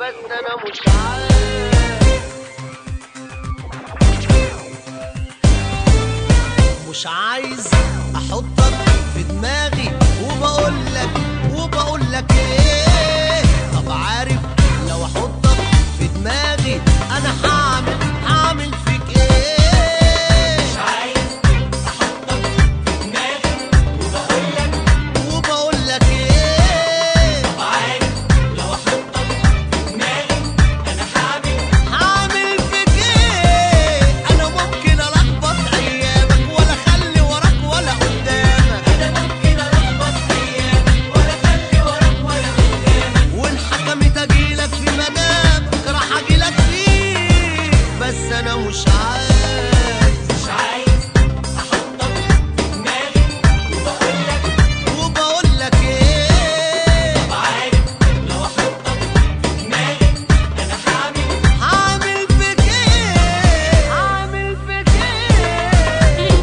بس انا مش عارف مش عايز احطك في دماغي وبقول لك وبقول لك ايه طب عارف لو احطك في دماغي انا هعمل هعمل فيك ايه مش عايز احطك في دماغي وبقول لك وبقول لك ايه عارف لو احطك في دماغي انا هعمل هعمل فيك ايه انا ممكن الخبط ايامك ولا اخلي وراك ولا قدامك انا ممكن الخبط ايامك ولا اخلي وراك ولا قدامك وان حكمت اجيلك في منامك راح اجيلك فيه بس انا مش عايز مش عايز احطك في دماغي وبقول لك وبقول لك ايه عارف لو احطك في دماغي انا هعمل هعمل فيك ايه هعمل فيك ايه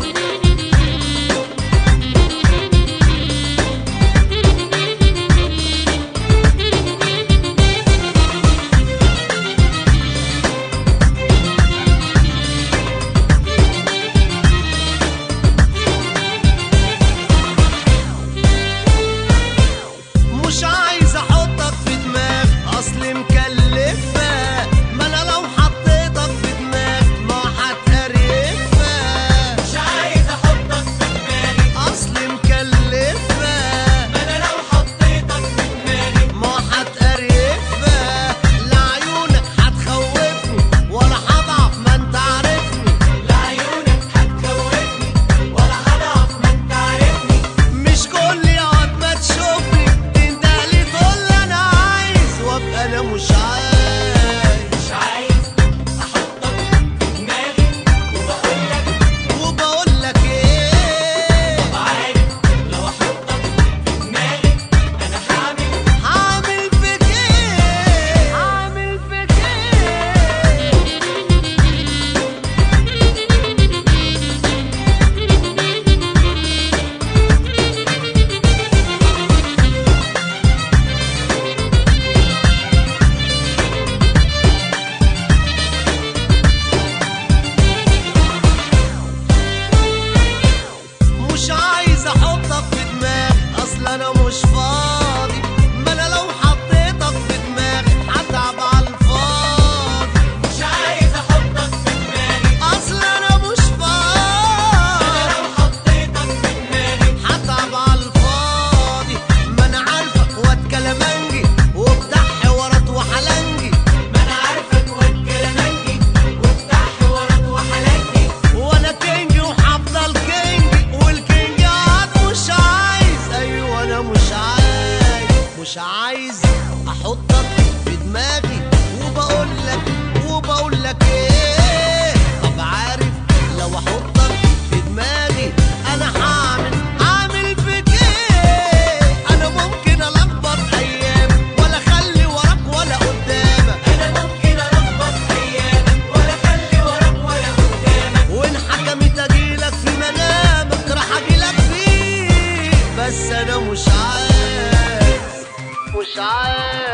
مش عايز احطك في دماغ اصل مكلفة ما انا لو حطيتك في دماغ ما هتقرفها مش عايز احطك في دماغي اصل مكلفة انا لو حطيتك في دماغي ما هتقرفها لعيونك هتخوفني ولا هضعف ما انت عارفني لعيونك هتخوفني ولا هضعف ما انت عارفني مش كل يوم ما تشوفني تندهلي تقول لي انا عايز وابقى انا مش عايز مش عايز احطك في دماغي وبقول لك وبقول لك ايه عارف لو احطك في دماغي انا هعمل هعمل فيك ايه هعمل فيك ايه مش عايز احطك في دماغي اصل انا مش فاضي ما انا لو حطيتك في دماغي هتعب على الفاضي مش عايز احطك في دماغي اصل انا مش انا فاضي لو حطيتك في دماغي هتعب على الفاضي ما انا عارفك واد كلامنجي وبتاع حوارات وحلنجي ما انا عارفك واد كلامنجي وبتاع حوارات وحلنجي وانا كينج وهفضل كينج والكينج قاعد مش عايز ايوه انا مش عايز مش عايز احطك في دماغي وبقول لك وبقول لك ايه طب عارف لو احطك في دماغي انا هعمل هعمل فيك ايه انا ممكن الخبط ايام ولا اخلي وراك ولا قدامك انا ممكن الخبط ايامك ولا اخلي وراك ولا قدامك وان حكمت اجيلك في منامك راح اجيلك فيه بس انا مش عايز مش عايز